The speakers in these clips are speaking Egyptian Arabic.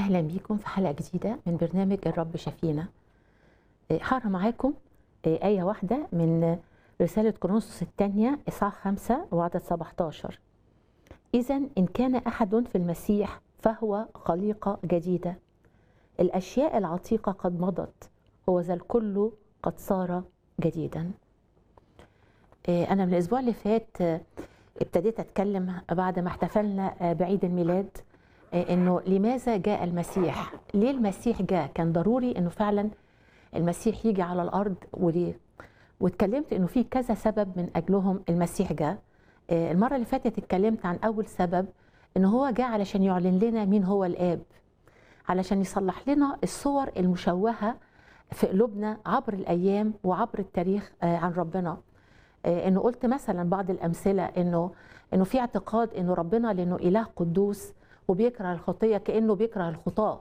اهلا بيكم في حلقه جديده من برنامج الرب شفينا آه، هقرا معاكم آه، ايه واحده من رساله كورنثوس الثانيه اصحاح 5 وعدد 17 اذا ان كان احد في المسيح فهو خليقه جديده الاشياء العتيقه قد مضت وذا الكل قد صار جديدا آه، انا من الاسبوع اللي فات آه، ابتديت اتكلم بعد ما احتفلنا آه، بعيد الميلاد آه، انه لماذا جاء المسيح ليه المسيح جاء كان ضروري انه فعلا المسيح يجي على الارض وليه واتكلمت انه في كذا سبب من اجلهم المسيح جاء آه، المره اللي فاتت اتكلمت عن اول سبب ان هو جاء علشان يعلن لنا مين هو الاب علشان يصلح لنا الصور المشوهه في قلوبنا عبر الايام وعبر التاريخ آه، عن ربنا آه، انه قلت مثلا بعض الامثله انه انه في اعتقاد انه ربنا لانه اله قدوس وبيكره الخطيه كانه بيكره الخطاه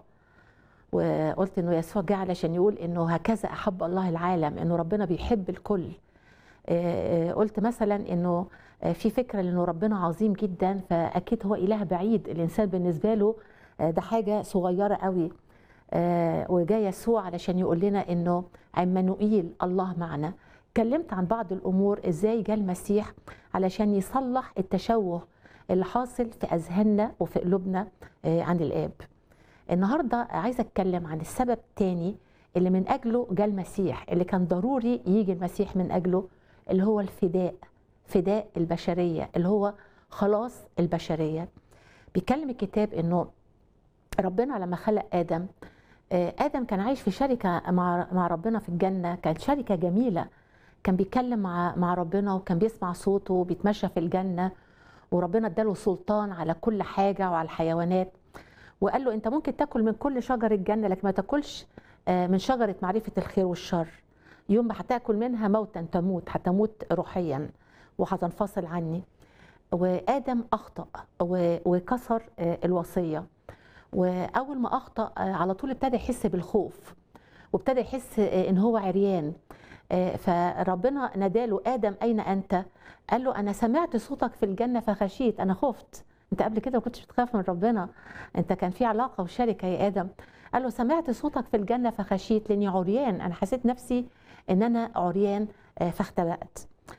وقلت انه يسوع جه علشان يقول انه هكذا احب الله العالم انه ربنا بيحب الكل آه، آه، قلت مثلا انه آه، في فكره انه ربنا عظيم جدا فاكيد هو اله بعيد الانسان بالنسبه له آه، ده حاجه صغيره قوي آه، وجاء يسوع علشان يقول لنا انه عمانوئيل الله معنا اتكلمت عن بعض الامور ازاي جاء المسيح علشان يصلح التشوه اللي حاصل في اذهاننا وفي قلوبنا آه، عن الاب النهارده عايزه اتكلم عن السبب الثاني اللي من اجله جاء المسيح اللي كان ضروري يجي المسيح من اجله اللي هو الفداء فداء البشريه اللي هو خلاص البشريه بيتكلم الكتاب انه ربنا لما خلق ادم آه، ادم كان عايش في شركه مع مع ربنا في الجنه كانت شركه جميله كان بيتكلم مع مع ربنا وكان بيسمع صوته وبيتمشى في الجنه وربنا اداله سلطان على كل حاجه وعلى الحيوانات وقال له انت ممكن تاكل من كل شجر الجنه لكن ما تاكلش آه، من شجره معرفه الخير والشر يوم ما هتاكل منها موتا تموت هتموت روحيا وهتنفصل عني وادم اخطا و- وكسر آه، الوصيه واول ما اخطا آه، على طول ابتدى يحس بالخوف وابتدى يحس آه، ان هو عريان آه، فربنا ناداله ادم اين انت قال له انا سمعت صوتك في الجنه فخشيت انا خفت انت قبل كده ما كنتش بتخاف من ربنا انت كان في علاقه وشركه يا ادم قال له سمعت صوتك في الجنه فخشيت لاني عريان انا حسيت نفسي ان انا عريان آه، فاختبأت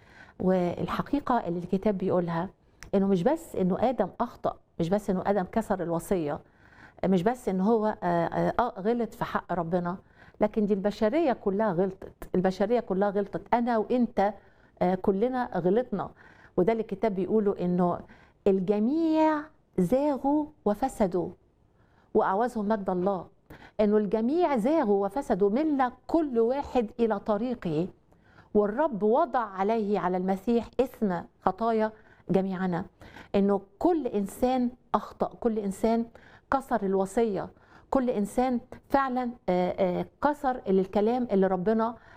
والحقيقه اللي الكتاب بيقولها انه مش بس انه ادم اخطا مش بس انه ادم كسر الوصيه مش بس ان هو آه، آه، آه، غلط في حق ربنا لكن دي البشريه كلها غلطت البشريه كلها غلطت انا وانت آه، كلنا غلطنا وده اللي الكتاب بيقوله انه الجميع زاغوا وفسدوا واعوزهم مجد الله انه الجميع زاغوا وفسدوا مل كل واحد الى طريقه والرب وضع عليه على المسيح اثم خطايا جميعنا انه كل انسان اخطا كل انسان كسر الوصيه كل انسان فعلا آه، آه، كسر الكلام اللي ربنا